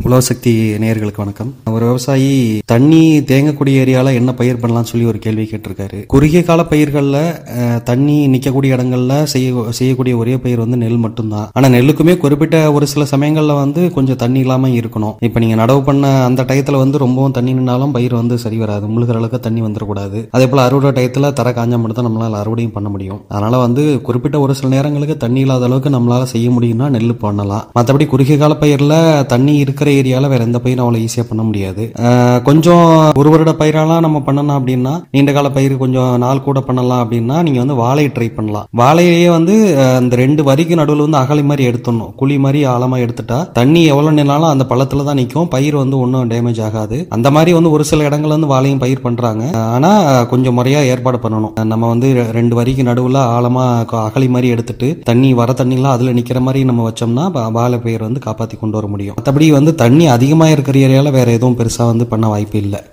உலகசக்தி நேயர்களுக்கு வணக்கம் ஒரு விவசாயி தண்ணி தேங்கக்கூடிய ஏரியால என்ன பயிர் பண்ணலாம்னு சொல்லி ஒரு கேள்வி கேட்டிருக்காரு குறுகிய கால பயிர்களில் அஹ், தண்ணி நிற்கக்கூடிய இடங்கள்ல செய்ய செய்யக்கூடிய ஒரே பயிர் வந்து நெல் மட்டும்தான் ஆனா நெல்லுக்குமே குறிப்பிட்ட ஒரு சில சமயங்கள்ல வந்து கொஞ்சம் தண்ணி இல்லாம இருக்கணும் இப்போ நீங்க நடவு பண்ண அந்த டயத்துல வந்து ரொம்பவும் தண்ணி நின்னாலும் பயிர் வந்து சரி வராது முழுகிற அளவுக்கு தண்ணி வந்துடக்கூடாது அதே போல அறுவடை டயத்துல தர காஞ்சா மட்டும் தான் நம்மளால அறுவடையும் பண்ண முடியும் அதனால வந்து குறிப்பிட்ட ஒரு சில நேரங்களுக்கு தண்ணி இல்லாத அளவுக்கு நம்மளால செய்ய முடியும்னா நெல் பண்ணலாம் மற்றபடி குறுகிய கால பயிரில் தண்ணி இருக்கிற ஏரியால வேற எந்த பயிரும் அவ்வளோ ஈஸியாக பண்ண முடியாது அஹ் கொஞ்சம் ஒரு வருட பயிரெல்லாம் நம்ம பண்ணணும் அப்படின்னா நீண்ட கால பயிர் கொஞ்சம் நாள் கூட பண்ணலாம் அப்படின்னா நீங்க வந்து வாழை ட்ரை பண்ணலாம் வாழையே வந்து அஹ், அந்த ரெண்டு வரிக்கு நடுவில் வந்து அகழி மாதிரி எடுத்துடணும் குழி மாதிரி ஆழமா எடுத்துட்டா தண்ணி எவ்வளவு நின்னாலும் அந்த பள்ளத்துல தான் நிற்கும் பயிர் வந்து ஒன்றும் டேமேஜ் ஆகாது அந்த மாதிரி வந்து ஒரு சில இடங்கள்ல வந்து வாழையும் பயிர் பண்றாங்க அஹ், ஆனா கொஞ்சம் முறையா ஏற்பாடு பண்ணணும் அஹ், நம்ம வந்து ரெ- ரெண்டு வரிக்கு நடுவுல ஆழமா க- அகழி மாதிரி எடுத்துட்டு தண்ணி வர தண்ணிலாம் அதுல நிக்கிற மாதிரி நம்ம வச்சோம்னா ப- வாழை பயிர் வந்து காப்பாத்தி கொண்டு வர முடியும் மற்றபடி வந்து தண்ணி அதிகமா இருக்கிற ஏரியால வேற எதுவும் பெருசா வந்து பண்ண வாய்ப்பு இல்லை